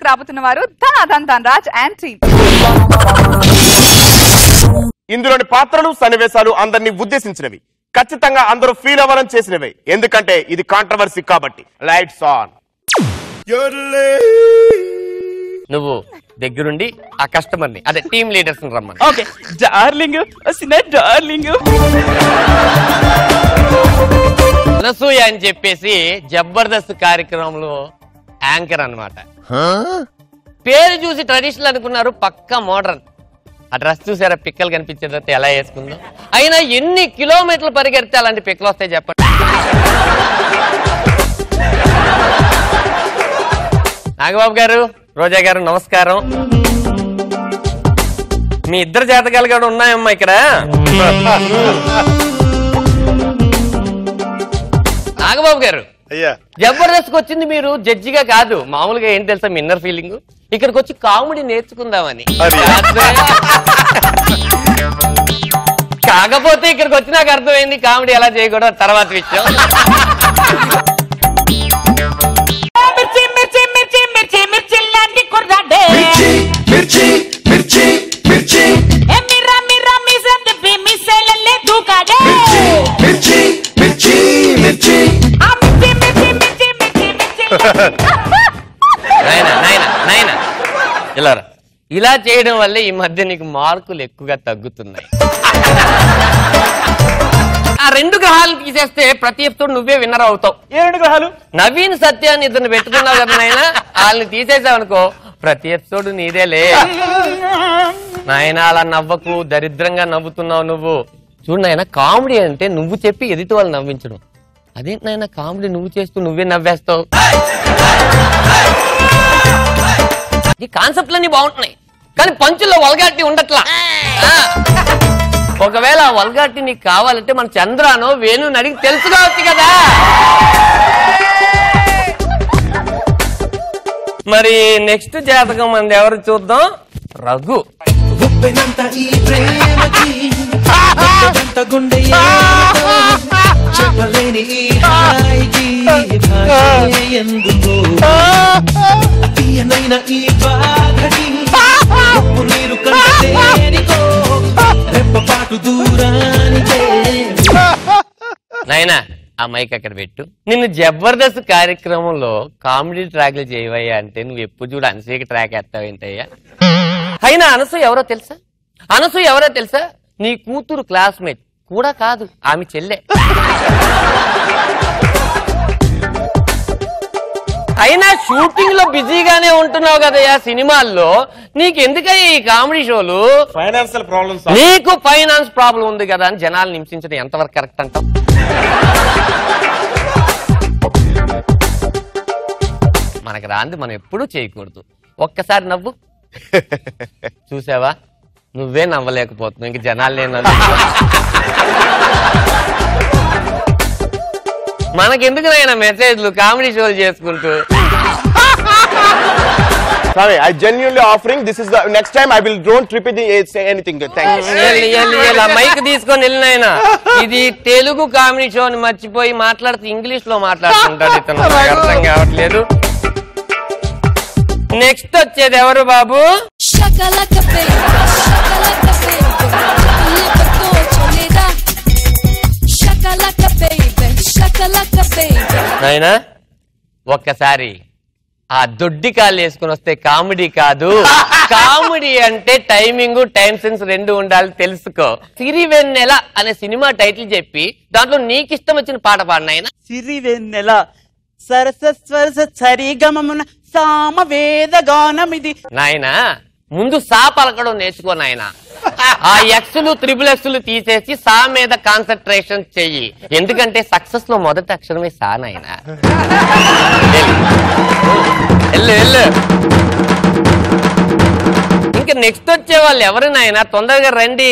రాబోతున్న వారు Dhanadhan Dhanraj and team ఇందులోని పాత్రలు సన్నివేశాలు అందరినీ ఉద్దేశించినవి ఖచ్చితంగా అందరూ ఫీల్ అవ్వాలని చేసినవి ఎందుకంటే ఇది కాంట్రవర్సీ కాబట్టి లైట్స్ ఆన్ నువ్వు దగ్గరుండి ఆ కస్టమర్ ని అదే టీమ్ లీడర్స్ రమ్మని ఓకే డార్లింగ్ వస్తున్నా డార్లింగ్ అనసూయ అని చెప్పేసి జబర్దస్త్ కార్యక్రమంలో యాంకర్ అన్నమాట పేరు చూసి ట్రెడిషనల్ అనుకున్నారు పక్కా మోడర్న్ ఆ డ్రెస్ చూసారా పిక్కలు కనిపించేటట్టు ఎలా వేసుకుందో అయినా ఎన్ని కిలోమీటర్లు పరిగెడితే అలాంటి పిక్కలు వస్తాయి చెప్పండి నాగబాబు గారు రోజా గారు నమస్కారం మీ ఇద్దరు జాతకాలు కూడా ఉన్నాయమ్మా ఇక్కడ నాగబాబు గారు అయ్యా జబర్దస్త్ వచ్చింది మీరు జడ్జిగా కాదు మామూలుగా ఏం తెలుసా మీ ఇన్నర్ ఫీలింగ్ ఇక్కడికి వచ్చి కామెడీ నేర్చుకుందామని కాకపోతే ఇక్కడికి వచ్చి నాకు అర్థమైంది కామెడీ ఎలా చేయకూడదు తర్వాత విషయం మిర్చి మిర్చి మిర్చి మిర్చి మిర్చి లాంటి కుర్రాడే మిర్చి మిర్చి మిర్చి ఏ మిర్రా మిర్రా మిసం తిప్పి మిస్సెలల్లే దూకాడే మిర్చి మిర్చి మిర్చి ఆ మిర్చి మిర్చి మిర్చి మిర్చి మిర్చి నాయన నాయన నాయన ఇలా రా. ఇలా చేయడం వల్ల ఈ మధ్య నీకు మార్కులు ఎక్కువగా తగ్గుతున్నాయి ఆ రెండు గ్రహాలు తీసేస్తే ప్రతి ఎపిసోడ్ నువ్వే విన్నర్ అవుతావు ఏ రెండు గ్రహాలు నవీన్ సత్యాన్ని ఇద్దరు పెట్టుకున్నావు కదా నాయన వాళ్ళని తీసేసావు అనుకో ప్రతి ఎపిసోడ్ నీదేలే నాయన అలా నవ్వకు దరిద్రంగా నవ్వుతున్నావు నువ్వు చూడు నాయన కామెడీ అంటే నువ్వు చెప్పి ఎదుటి వాళ్ళు నవ్వించడం అదేంటి నాయన కామెడీ నువ్వు చేస్తూ నువ్వే నవ్వేస్తావు ఈ కాన్సెప్ట్లన్నీ బాగుంటున్నాయి కానీ పంచుల్లో వల్గాటి ఉండట్లా ఆ. ఒకవేళ ఆ వల్గాటి నీకు కావాలంటే మన చంద్రానో వేణు అడిగి తెలుసుకోవచ్చు కదా మరి నెక్స్ట్ జాతకం మంది ఎవరు చూద్దాం రఘు ఉప్పెనంత ఈ ప్రేమకి ఉప్పెనంత గుండె ఏమిటో, చెప్పలేని ఈ హాయికి భాషే ఎందుకో తీయనైన ఈ బాధకి ఉప్పు నీరు కంటే దేనికో రెప్పపాటు దూరానికే నాయనా ఆ మైక్ అక్కడ పెట్టు నిన్ను జబర్దస్త్ కార్యక్రమంలో కామెడీ ట్రాక్లు చేయవయ్యా అంటే నువ్వు ఎప్పుడు చూడు అనసూయకి ట్రాక్ ఎత్తావేంటయ్యా అయినా అనసూయ ఎవరో తెలుసా అనసూయ ఎవరో తెలుసా నీ కూతురు క్లాస్మేట్ కూడా కాదు ఆమె చెల్లె అయినా షూటింగ్ లో బిజీగానే ఉంటున్నావు కదయ్యా సినిమాల్లో నీకు ఎందుకయ్యా ఈ కామెడీ షోలు ఫైనాన్షియల్ ప్రాబ్లమ్స్ నీకు ఫైనాన్స్ ప్రాబ్లం ఉంది కదా అని జనాలు హింసించడం ఎంతవరకు కరెక్ట్ అంటావు మనకు రాంది మనం ఎప్పుడూ చేయకూడదు ఒక్కసారి నవ్వు చూసావా నువ్వే నవ్వలేకపోతున్నావు ఇంక జనాలు నేను మనకెందుకు నాయన మెసేజ్లు కామెడీ షోలు చేసుకుంటూ Sorry, I genuinely offering. This is the next time I will don't repeat the, say anything. Thank you. ఎల్లి, ఎల్లి, ఎల్లి, ఆ మైక్ తీసుకొని వెళ్ళినాయన ఇది తెలుగు కామెడీ షోని మర్చిపోయి మాట్లాడుతూ ఇంగ్లీష్ లో మాట్లాడుతుంటాడు ఇతను నాకు అర్థం కావట్లేదు నెక్స్ట్ వచ్చేది ఎవరు బాబు Shakalaka baby, shakalaka baby, levantou cholera. Shakalaka baby, shakalaka baby. నాయనా ఒక్కసారి ఆ దొడ్డి కాళ్ళు వేసుకుని వస్తే కామెడీ కాదు కామెడీ అంటే టైమింగ్ టైం సెన్స్ రెండు ఉండాలి తెలుసుకో సిరివెన్నెల అనే సినిమా టైటిల్ చెప్పి దాంట్లో నీకు ఇష్టం వచ్చిన పాట పాడిన ఆయన సిరి వెన్నెల సరస స్వరస సరిగమమున సామవేద గానమిది నాయనా ముందు సా పలకడం నేర్చుకో నాయన ఆ ఎక్స్లు త్రిబుల్ ఎక్స్లు తీసేసి సా మీద కాన్సన్ట్రేషన్ చెయ్యి ఎందుకంటే సక్సెస్ లో మొదటి అక్షరమే సా నాయన వెళ్ళు వెళ్ళు ఇంకా నెక్స్ట్ వచ్చే వాళ్ళు ఎవరు నాయన తొందరగా రండి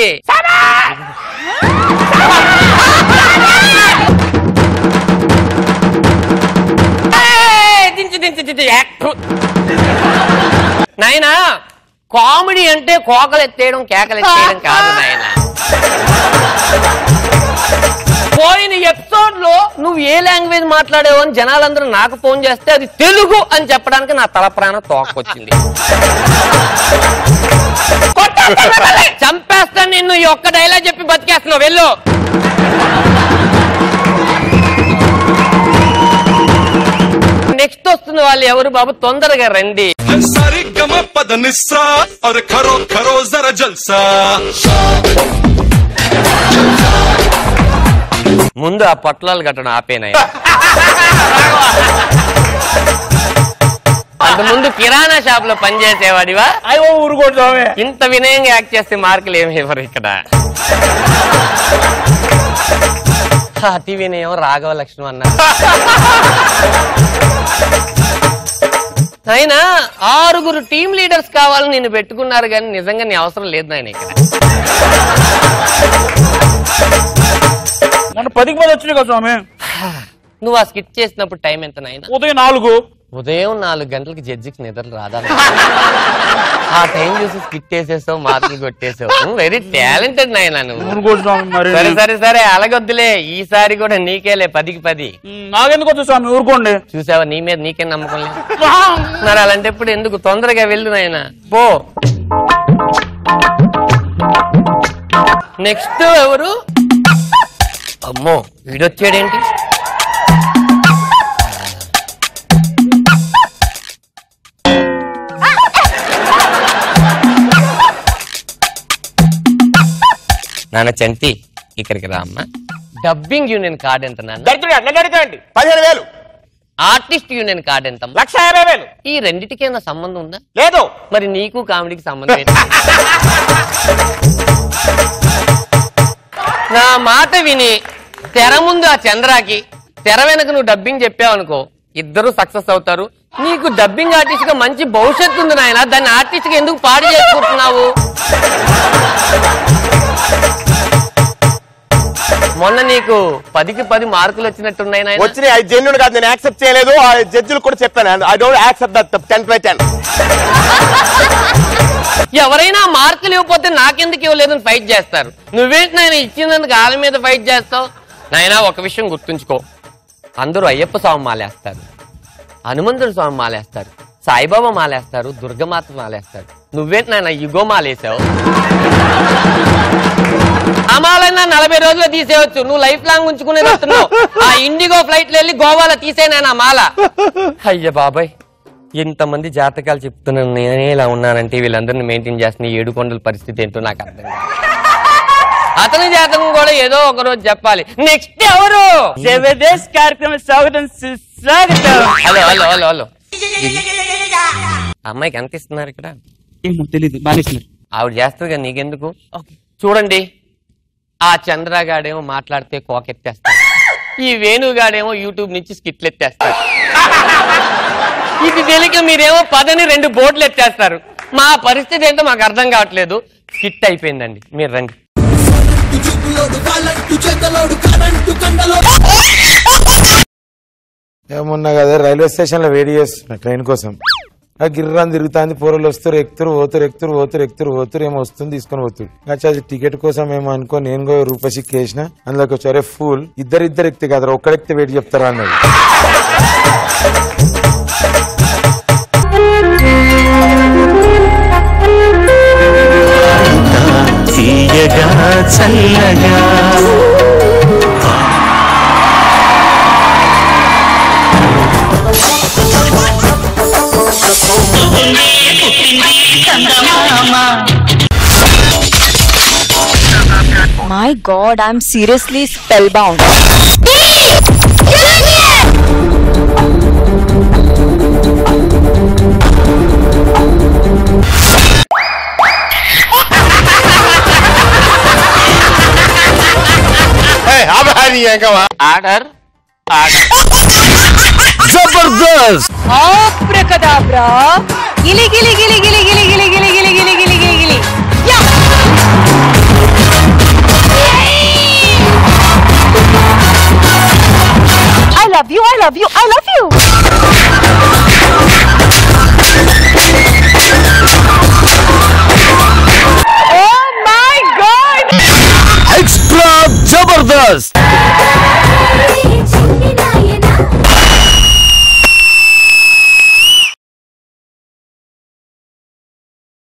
ఏయ్, దించు దించు దించు యాక్టు. నాయనా కామెడీ అంటే కోకలు ఎత్తేయడం కేకలు ఎత్తేయడం కాదు నాయన పోయిన ఎపిసోడ్ లో నువ్వు ఏ లాంగ్వేజ్ మాట్లాడేవో అని జనాలందరూ నాకు ఫోన్ చేస్తే అది తెలుగు అని చెప్పడానికి నా తల ప్రాణం తోకొచ్చింది చంపేస్తాను నిన్ను ఈ ఒక్క డైలాగ్ చెప్పి బతికేస్తున్నావు వెళ్ళు నెక్స్ట్ వస్తున్న వాళ్ళు ఎవరు బాబు తొందరగా రండి सारी गम पद निस्सा और करो करो जरा जलसा ముందు ఆ పొట్లాలు కట్టడం ఆపేనాయి అంత ముందు కిరాణా షాప్ లో పనిచేసేవాడివా అయ్యో ఊరుకోడు స్వామి ఇంత వినయంగా యాక్ట్ చేస్తే మార్కులు ఏమి ఇవ్వరు ఇక్కడ అతి వినయం రాఘవ లక్ష్మణ్ అన్న అయినా ఆరుగురు టీం లీడర్స్ కావాలని నేను పెట్టుకున్నారు కానీ నిజంగా నీ అవసరం లేదు నాయన ఇక్కడ మొన్న పదికి మంది వచ్చినాయి కదా స్వామి నువ్వు ఆ స్కిట్ చేసినప్పుడు టైం ఎంత నాయన ఉదయం నాలుగు ఉదయం నాలుగు గంటలకి జడ్జికి నిద్ర రాదా ఆ టైం చూసి స్కిట్ చేసేసావు మార్కులు కొట్టేసావు వెరీ టాలెంటెడ్ నాయన నువ్వు ఊరుకోడు స్వామి మరి సరే సరే సరే అలాగొద్దులే ఈసారి కూడా నీకేలే పదికి పది ఉమ్, నాకెందుకు వద్దు స్వామి ఊరుకోండి చూసావా నీ మీద నీకే నమ్మకం లేదు మరి అలాంటప్పుడు ఎందుకు తొందరగా వెళ్ళు నాయన పో నెక్స్ట్ ఎవరు అమ్మో వీడొచ్చాడేంటి నాన్న చంటి ఇక్కడికి రా అమ్మా డబ్బింగ్ యూనియన్ కార్డ్ ఎంత నాన్న దరిద్రుడు నన్ను అడుగుతాండి పదిహేను వేలు ఆర్టిస్ట్ యూనియన్ కార్డ్ ఎంత లక్ష యాభై వేలు ఈ రెండిటికి ఏమైనా సంబంధం ఉందా లేదు మరి నీకు కామెడీకి సంబంధం ఏంటి నా మాట విని తెర ముందు ఆ చంద్రాకి తెర వెనక నువ్వు డబ్బింగ్ చెప్పావనుకో ఇద్దరు సక్సెస్ అవుతారు నీకు డబ్బింగ్ ఆర్టిస్ట్ గా మంచి భవిష్యత్తు ఉంది నాయన దాన్ని ఆర్టిస్ట్ గా ఎందుకు పాడు చేసుకుంటున్నావు మొన్న నీకు పదికి పది మార్కులు వచ్చినట్టున్నాయి నాయన వచ్చిన ఐదు జెన్యున్ కాదు నేను యాక్సెప్ట్ చేయలేదు ఆ జడ్జిలు కూడా చెప్పాను I don't accept that ten by ten ఎవరైనా మార్కులు ఇవ్వకపోతే నాకెందుకు ఇవ్వలేదని ఫైట్ చేస్తారు నువ్వేంటి నాయన ఇచ్చినందుకు వాళ్ళ మీద ఫైట్ చేస్తావు నాయనా ఒక విషయం గుర్తుంచుకో అందరూ అయ్యప్ప స్వామి మాలేస్తారు హనుమంతుడు స్వామి మాలేస్తారు సాయిబాబా మాలేస్తారు దుర్గమాత మాలేస్తారు నువ్వేంటి నాయన యుగో మాలేసావు ఆ మాలైనా నలభై రోజులు తీసేయచ్చు నువ్వు లైఫ్ లాంగ్ ఉంచుకునే వస్తున్నావు ఆ ఇండిగో ఫ్లైట్ వెళ్ళి గోవాలో తీసేనా మాల అయ్య బాబాయ్ ఇంతమంది జాతకాలు చెప్తున్నాను నేనే ఇలా ఉన్నానంటే వీళ్ళందరినీ మెయింటైన్ చేస్తున్న ఈ ఏడు కొండల పరిస్థితి ఏంటో నాకు అర్థం కాదు అతని జాతకం కూడా ఏదో ఒక రోజు చెప్పాలి నెక్స్ట్ ఎవరు జబర్దస్త్ కార్యక్రమం స్వాగతం సుస్వాగతం హలో హలో హలో హలో అమ్మాయికి ఎంత ఇస్తున్నారు ఇక్కడ ఏమో తెలీదు బాగా ఆవిడ చేస్తుంది కదా నీకెందుకు చూడండి ఆ చంద్రగాడేమో మాట్లాడితే కోకెత్తేస్తాడు ఈ వేణుగాడేమో యూట్యూబ్ నుంచి స్కిట్లు ఎత్తేస్తాడు ఇది తెలియక మీరేమో పదని రెండు బోర్డులు ఎత్తేస్తారు మా పరిస్థితి ఏంటో మాకు అర్థం కావట్లేదు స్కిట్ అయిపోయిందండి మీరు రండి ఏమున్నా కదా రైల్వే స్టేషన్ లో వెయిట్ చేస్తున్నా ట్రైన్ కోసం ఆ గిర్రాన్ని తిరుగుతాంది పోరలు వస్తారు ఎక్కుతారు పోతారు ఎక్కుతారు పోతారు ఎక్కుతారు పోతారు ఏమో వస్తుంది తీసుకొని పోతాడు నచ్చి అది టికెట్ కోసం ఏమో అనుకో నేను కూడా రూపసిక్ వేసిన అందులోకి వచ్చారే ఫుల్ ఇద్దరు ఇద్దరు ఎక్కితే కదా ఒక్కడెక్కితే వెయిట్ చెప్తారా అన్నది తీయగా చల్లగా My god, I'm seriously spellbound. Order order Abracadabra. Gili gili gili gili gili gili gili gili gili gili gili gili. Yeah. I love you. I love you. I love you. Oh my god! Extra Jabardasth